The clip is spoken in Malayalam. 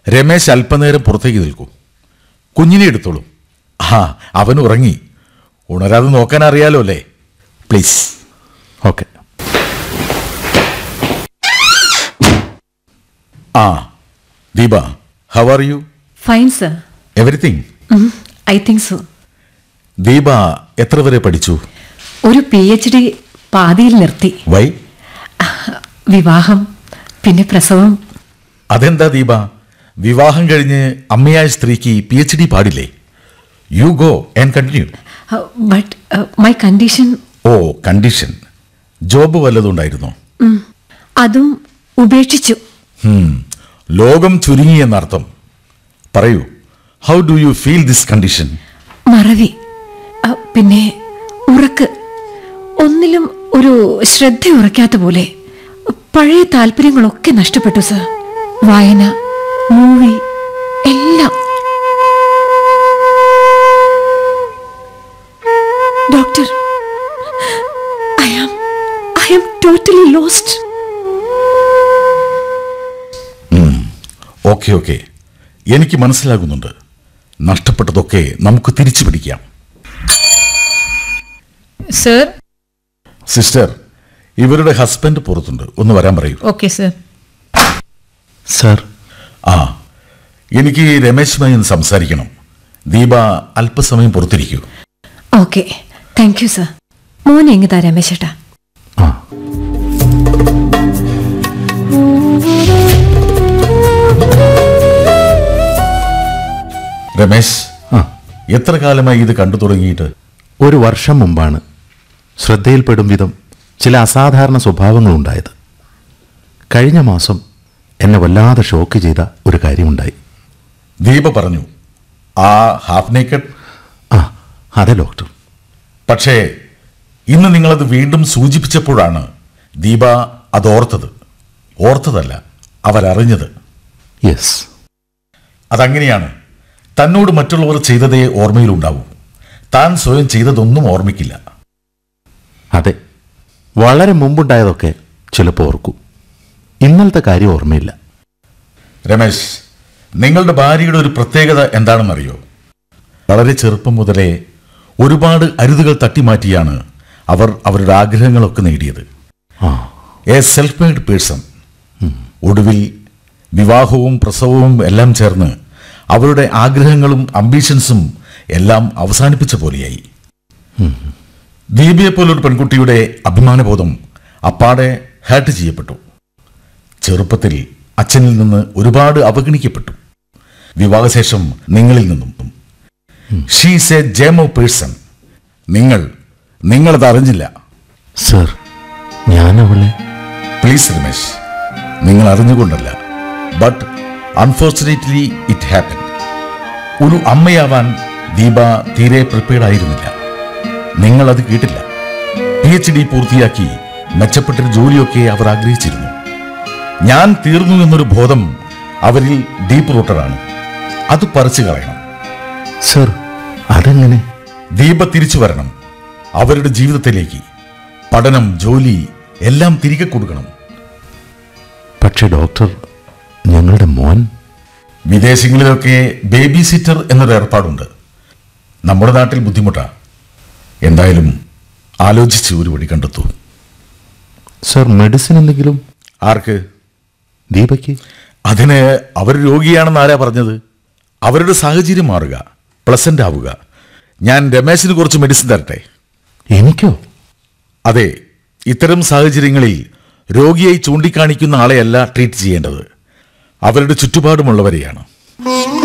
രമേശ് അല്പനേരം പുറത്തേക്ക് നിൽക്കൂ കുഞ്ഞിനെ എടുത്തോളൂ ആ അവൻ ഉറങ്ങി ഉണരാതെ നോക്കാൻ അറിയാലോ അല്ലേ പ്ലീസ് ഓക്കെ ആ Deepa how are you fine sir everything I think so Deepa എത്ര വരെ പഠിച്ചു ഒരു പി എച്ച് ഡി പാതിയിൽ നിർത്തി വൈ വിവാഹം പിന്നെ പ്രസവം അതെന്താ ദീപ വിവാഹം കഴിഞ്ഞ് അമ്മയായ സ്ത്രീക്ക് പി എച്ച് ഡി പാടില്ലേ you go and continue but my condition oh condition job വല്ലതുണ്ടായിരുന്നോ അതും ഉപേക്ഷിച്ചു ഹും, ലോകം ചുരുങ്ങി എന്നർത്ഥം പറയൂ how do you feel this condition മറവി അ, പിന്നെ ഉറക്ക് ഒന്നിലും ഒരു ശ്രദ്ധ ഉറക്കാത്ത പോലെ പഴയ താല്പര്യങ്ങളൊക്കെ നഷ്ടപ്പെട്ടു സർ വായന മൂവി എല്ലാം doctor I am I am totally lost okay okay എനിക്ക് മനസ്സിലാകുന്നുണ്ട് നഷ്ടപ്പെട്ടതൊക്കെ നമുക്ക് തിരിച്ചു പിടിക്കാം സർ സിസ്റ്റർ ഇവരുടെ ഹസ്ബൻഡ് പുറത്തുണ്ട് ഒന്ന് വരാൻ പറയൂ ഓക്കെ സർ സർ ആ എനിക്ക് രമേശുമായി ഒന്ന് സംസാരിക്കണം ദീപ അല്പസമയം പുറത്തിരിക്കൂ ഓക്കെ താങ്ക് യു സർ മോനെ എങ്ങ് താ രമേശേട്ടാ ആ രമേശ് ആ എത്ര കാലമായി ഇത് കണ്ടു തുടങ്ങിയിട്ട് ഒരു വർഷം മുമ്പാണ് ശ്രദ്ധയിൽപ്പെടും വിധം ചില അസാധാരണ സ്വഭാവങ്ങളുണ്ടായത് കഴിഞ്ഞ മാസം എന്നെ വല്ലാതെ ഷോക്ക് ചെയ്ത ഒരു കാര്യമുണ്ടായി ദീപ പറഞ്ഞു ആ ഹാഫ് നേക്കഡ് ആ അതെ ഡോക്ടർ പക്ഷേ ഇന്ന് നിങ്ങളത് വീണ്ടും സൂചിപ്പിച്ചപ്പോഴാണ് ദീപ അത് ഓർത്തത് ഓർത്തതല്ല അവരറിഞ്ഞത് യെസ് അതങ്ങനെയാണ് തന്നോട് മറ്റുള്ളവർ ചെയ്തതേ ഓർമ്മയിലുണ്ടാവൂ താൻ സ്വയം ചെയ്തതൊന്നും ഓർമ്മിക്കില്ല അതെ വളരെ മുമ്പുണ്ടായതൊക്കെ ചിലപ്പോൾ ഓർക്കും ഇന്നലത്തെ കാര്യം ഓർമ്മയില്ല രമേശ് നിങ്ങളുടെ ഭാര്യയുടെ ഒരു പ്രത്യേകത എന്താണെന്നറിയോ വളരെ ചെറുപ്പം മുതലേ ഒരുപാട് അരുതുകൾ തട്ടിമാറ്റിയാണ് അവർ അവരുടെ ആഗ്രഹങ്ങളൊക്കെ നേടിയത് ആ എ സെൽഫ് മെയ്ഡ് പേഴ്സൺ ഒടുവിൽ വിവാഹവും പ്രസവവും എല്ലാം ചേർന്ന് അവരുടെ ആഗ്രഹങ്ങളും അംബീഷൻസും എല്ലാം അവസാനിപ്പിച്ച പോലെയായി ദീപയെ പോലൊരു പെൺകുട്ടിയുടെ അഭിമാനബോധം അപ്പാടെ ഹേർട്ട് ചെയ്യപ്പെട്ടു ചെറുപ്പത്തിൽ അച്ഛനിൽ നിന്ന് ഒരുപാട് അവഗണിക്കപ്പെട്ടു വിവാഹശേഷം നിങ്ങളിൽ നിന്നും ഷീസ് എ ജേമോ പേഴ്സൺ നിങ്ങൾ നിങ്ങളത് അറിഞ്ഞില്ല സർ ഞാൻ അവളെ പ്ലീസ് രമേശ് നിങ്ങൾ അറിഞ്ഞുകൊണ്ടല്ല ബട്ട് അൺഫോർച്ചുനേറ്റ്ലി ഇറ്റ് ഹാപ്പൻ ഒരു അമ്മയാവാൻ ദീപ തീരെ പ്രിപ്പയർഡ് ആയിരുന്നില്ല നിങ്ങൾ അത് കേട്ടില്ല പി എച്ച് ഡി പൂർത്തിയാക്കി മെച്ചപ്പെട്ടൊരു ജോലിയൊക്കെ അവർ ആഗ്രഹിച്ചിരുന്നു ഞാൻ തീർന്നു എന്നൊരു ബോധം അവരിൽ ഡീപ്പ് റൂട്ടറാണ് അത് പറിച്ചു കളയണം സർ അതെങ്ങനെ ദീപ തിരിച്ചു വരണം അവരുടെ ജീവിതത്തിലേക്ക് പഠനം ജോലി എല്ലാം തിരികെ കൊടുക്കണം പക്ഷെ ഡോക്ടർ ഞങ്ങളുടെ മോൻ വിദേശങ്ങളിലൊക്കെ ബേബി സിറ്റർ എന്നൊരു ഏർപ്പാടുണ്ട് നമ്മുടെ നാട്ടിൽ ബുദ്ധിമുട്ടാ എന്തായാലും ആലോചിച്ച് ഒരു വഴി കണ്ടെത്തൂ സർ മെഡിസിൻ എന്തെങ്കിലും ആർക്ക് ദീപയ്ക്ക് അതിന് അവർ രോഗിയാണെന്ന് ആരാ പറഞ്ഞത് അവരുടെ സാഹചര്യം മാറുക പ്ലസന്റ് ആവുക ഞാൻ രമേശിന് കുറച്ച് മെഡിസിൻ തരട്ടെ എനിക്കോ അതെ ഇത്തരം സാഹചര്യങ്ങളിൽ രോഗിയായി ചൂണ്ടിക്കാണിക്കുന്ന ആളെയല്ല ട്രീറ്റ് ചെയ്യേണ്ടത് അവരുടെ ചുറ്റുപാടുമുള്ളവരെയാണ്